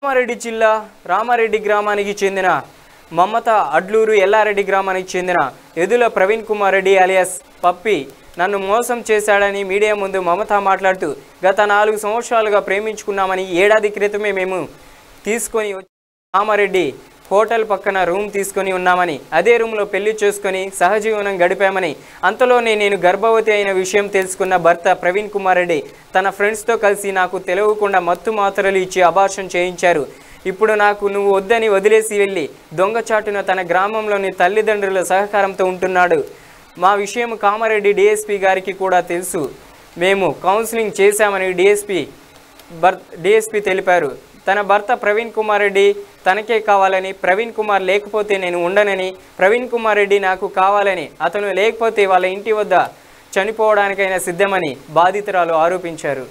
రామారెడ్డి జిల్లా రామారెడ్డి గ్రామానికి చెందిన మమత అడ్లూరు ఎల్లారెడ్డి గ్రామానికి చెందిన ఎదుల ప్రవీణ్ కుమార్ రెడ్డి అలియాస్ పప్పి నన్ను మోసం చేశాడని మీడియా ముందు మమత మాట్లాడుతూ గత నాలుగు సంవత్సరాలుగా ప్రేమించుకున్నామని ఏడాది క్రితమే మేము తీసుకొని వచ్చి రామారెడ్డి హోటల్ పక్కన రూమ్ తీసుకొని ఉన్నామని అదే రూమ్లో పెళ్లి చేసుకొని సహజీవనం గడిపామని అంతలోనే నేను గర్భవతి అయిన విషయం తెలుసుకున్న భర్త ప్రవీణ్ కుమార్ రెడ్డి తన ఫ్రెండ్స్తో కలిసి నాకు తెలియకుండా మత్తు మాత్రలు ఇచ్చి అబార్షన్ చేయించారు ఇప్పుడు నాకు నువ్వు వద్దని వదిలేసి వెళ్ళి దొంగచాటున తన గ్రామంలోని తల్లిదండ్రుల సహకారంతో ఉంటున్నాడు మా విషయం కామారెడ్డి డిఎస్పి గారికి కూడా తెలుసు మేము కౌన్సిలింగ్ చేశామని డిఎస్పి భర్ డిఎస్పి తెలిపారు తన భర్త ప్రవీణ్ కుమార్ రెడ్డి తనకే కావాలని ప్రవీణ్ కుమార్ లేకపోతే నేను ఉండనని ప్రవీణ్ కుమార్ రెడ్డి నాకు కావాలని అతను లేకపోతే వాళ్ళ ఇంటి వద్ద చనిపోవడానికైనా సిద్ధమని బాధితురాలు ఆరోపించారు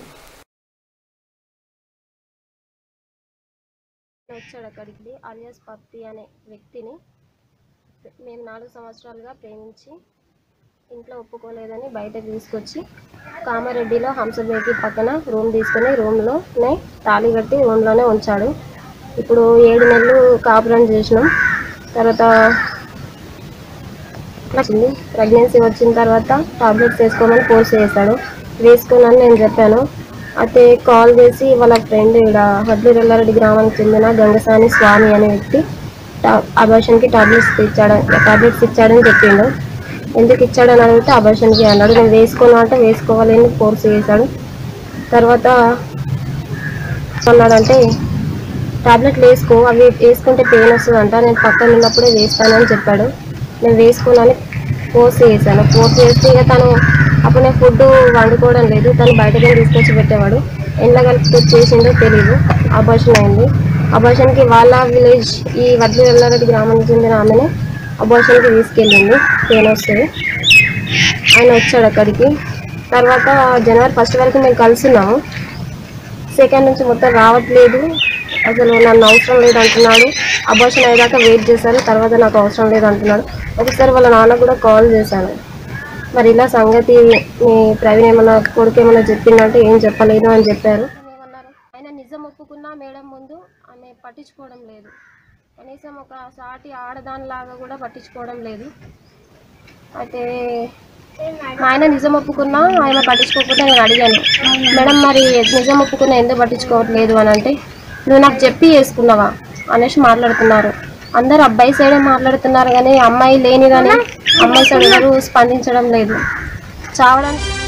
వచ్చాడు అక్కడికి అలియాస్ పప్పి అనే వ్యక్తిని మేము నాలుగు సంవత్సరాలుగా ప్రేమించి ఇంట్లో ఒప్పుకోలేదని బయటకు తీసుకొచ్చి కామారెడ్డిలో హంసబేకి పక్కన రూమ్ తీసుకొని రూమ్లోనే తాళి కట్టి రూమ్లోనే ఉంచాడు ఇప్పుడు ఏడు నెలలు కాపురం చేసినాం తర్వాత వచ్చింది ప్రెగ్నెన్సీ వచ్చిన తర్వాత టాబ్లెట్స్ వేసుకోమని ఫోర్స్ చేశాడు వేసుకోనని నేను చెప్పాను అయితే కాల్ చేసి వాళ్ళ ఫ్రెండ్ ఇక్కడ హడ్లీ రెల్లారెడ్డి గ్రామానికి చెందిన గంగసాని స్వామి అనే వ్యక్తి అబార్షన్కి టాబ్లెట్స్ ఇచ్చాడు టాబ్లెట్స్ ఇచ్చాడని చెప్పిండు ఎందుకు ఇచ్చాడని అడిగితే అబార్షన్కి అన్నాడు నేను వేసుకోను అంటే వేసుకోవాలని ఫోర్స్ చేశాడు తర్వాత అన్నాడంటే టాబ్లెట్లు వేసుకో అవి వేసుకుంటే పెయిన్ వస్తుందంట నేను పక్కన ఉన్నప్పుడే వేస్తానని చెప్పాడు నేను వేసుకోనని ఫోర్స్ చేశాను ఫోర్స్ చేస్తే ఇక తను అప్పుడు నేను ఫుడ్ వండుకోవడం లేదు తను బయటకి తీసుకొచ్చి పెట్టేవాడు ఎండ్ల కలిపి చేసిందో తెలియదు అబార్షన్ అయింది అబార్షన్కి వాళ్ళ విలేజ్ ఈ వడ్లీ వెల్లారెడ్డి గ్రామానికి చెందిన ఆమెని అబార్షన్కి తీసుకెళ్ళింది పెయిన్ వస్తుంది ఆయన వచ్చాడు అక్కడికి తర్వాత జనవరి ఫస్ట్ వరకు మేము కలిసిన్నాము సెకండ్ నుంచి మొత్తం రావట్లేదు అసలు నన్ను అవసరం లేదు అంటున్నాడు అబార్షన్ అయ్యేదాకా వెయిట్ చేశాను తర్వాత నాకు అవసరం లేదు అంటున్నాడు ఒకసారి వాళ్ళ నాన్న కూడా కాల్ చేశాను మరి ఇలా సంగతి మీ ప్రవీణ్ ఏమన్నా కొడుకు ఏమన్నా చెప్పిందంటే ఏం చెప్పలేదు అని చెప్పారు ఏమన్నారు ఆయన నిజం ఒప్పుకున్నా మేడం ముందు ఆమె పట్టించుకోవడం లేదు కనీసం ఒక సాటి ఆడదానిలాగా కూడా పట్టించుకోవడం లేదు అయితే మా ఆయన నిజం ఒప్పుకున్నా ఆయన పట్టించుకోకపోతే నేను అడిగాను మేడం మరి నిజం ఒప్పుకున్నా ఎందుకు పట్టించుకోవట్లేదు అని అంటే నువ్వు నాకు చెప్పి చేసుకున్నావా అనేసి మాట్లాడుతున్నారు అందరు అబ్బాయి సైడే మాట్లాడుతున్నారు కానీ అమ్మాయి లేని కానీ అమ్మాయి సైడ్ ఎవరు స్పందించడం లేదు చావడానికి